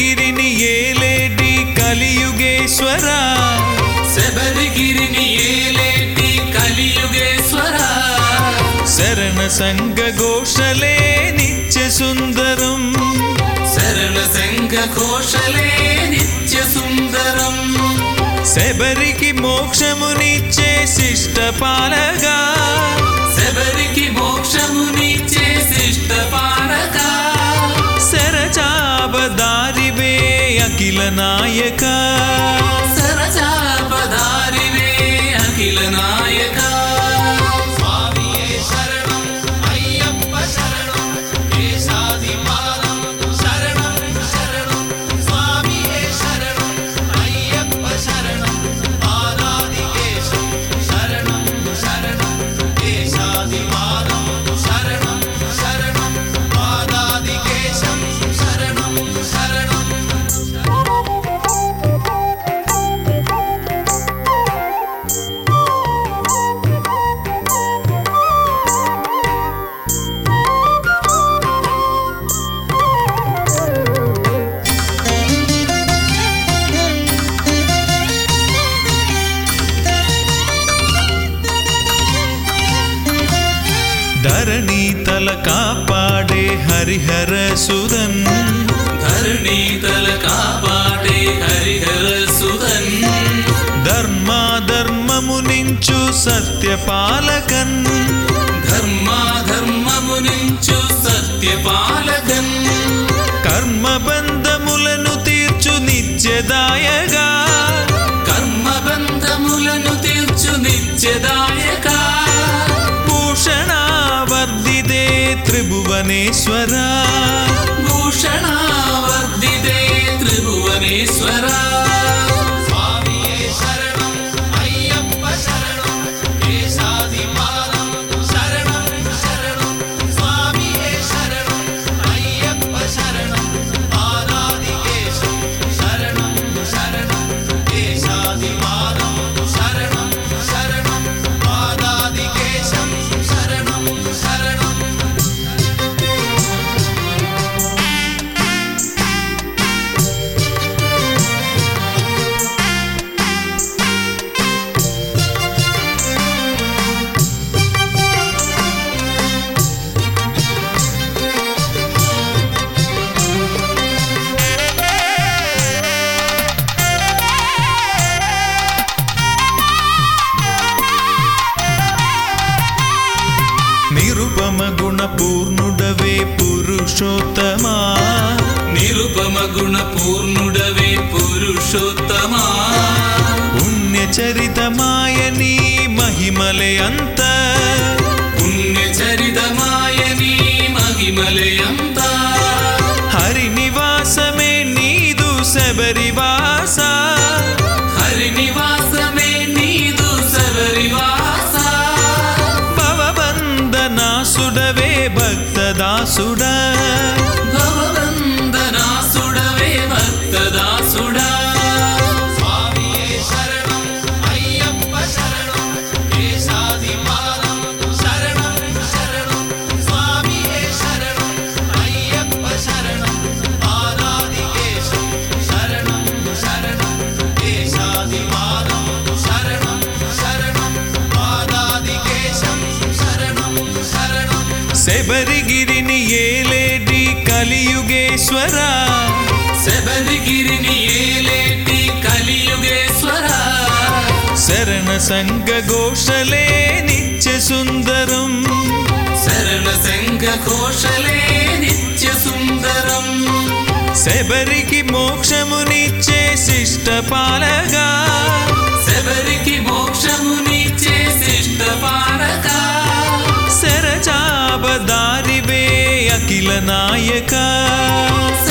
శబరిగిరిని ఏలేటి కలియుగేశ్వర శబరిగిరిని ఏలేటి కలియుగేశ్వర శరణ సంగ ఘోషలే నిత్య సుందరం శరణ సంఘ ఘోషలే నిత్య సుందరం శబరికి మోక్షమునిచ్చే శిష్ట పాలగా శబరికి మోక్షమునిచ్చే శిష్ట పాలక శరచాపదారివే అఖిల నాయక సరచాపదారివే అఖిల నాయక స్వామియే శరణం అయ్యప్ప శరణం కేశాదిపాదం శరణం శరణం స్వామియే శరణం అయ్యప్ప శరణం పాదాదికేశం శరణం శరణం కేశాదిపాదం శరణం శరణం పాదాదికేశం శరణం శరణం ధరణి తల కాపాడే హరిహర సుదన్ ధరణీతల కాపాడే హరిహర సుధన్ ధర్మాధర్మమునించు సత్యపాలకన్ ధర్మాధర్మమునించు సత్యపాలకన్ కర్మబంధములను తీర్చు నిత్యదాయగా కర్మబంధములను తీర్చు నిత్యదాయక భూషణావర్ధిదే త్రిభువనేశ్వర భూషణావర్ధితే త్రిభువనేశ్వర స్వామియే శరణం అయ్యప్ప శరణం కేశాదిపాదం శరణం శరణం స్వామియే శరణం అయ్యప్ప శరణం పాదాదికేశం శరణం శరణం కేశాదిపాదం శరణం శరణం పాదాదికేశం శరణం శరణం నిరుపమ గుణ పూర్ణుడవే పురుషోత్తమా నిరుపమ గుణ పూర్ణుడవే పురుషోత్తమా పుణ్యచరితమాయ నీ మహిమలే అంత పుణ్యచరితమాయని మహిమలయంత హరి నివాసమే నీదు శబరివాస హరి నివాసమే నీదు సవరివాస భవబంధనాసుడవే భక్తదాసుడా భవబంధనాసుడవే భక్తదాసుడా స్వామియే శరణం అయ్యప్ప శరణం కేశాదిపాదం శరణం శరణం స్వామియే శరణం అయ్యప్ప శరణం పాదాదికేశం శరణం శరణం కేశాదిపాదం శరణం శరణం పాదాదికేశం శరణం శరణం శబరిగిరిని ఏలేటి కలియుగేశ్వర శబరిగిరిని ఏలేటి కలియుగేశ్వర శరణ సంగ ఘోషలే నిత్య సుందరం శరణ సంఘ ఘోషలే నిత్య సుందరం శబరికి మోక్షమునిచ్చే శిష్ట పాలగా శబరికి మోక్షమునిచ్చే శిష్ట పాలక శరచాపదారివే అఖిల నాయక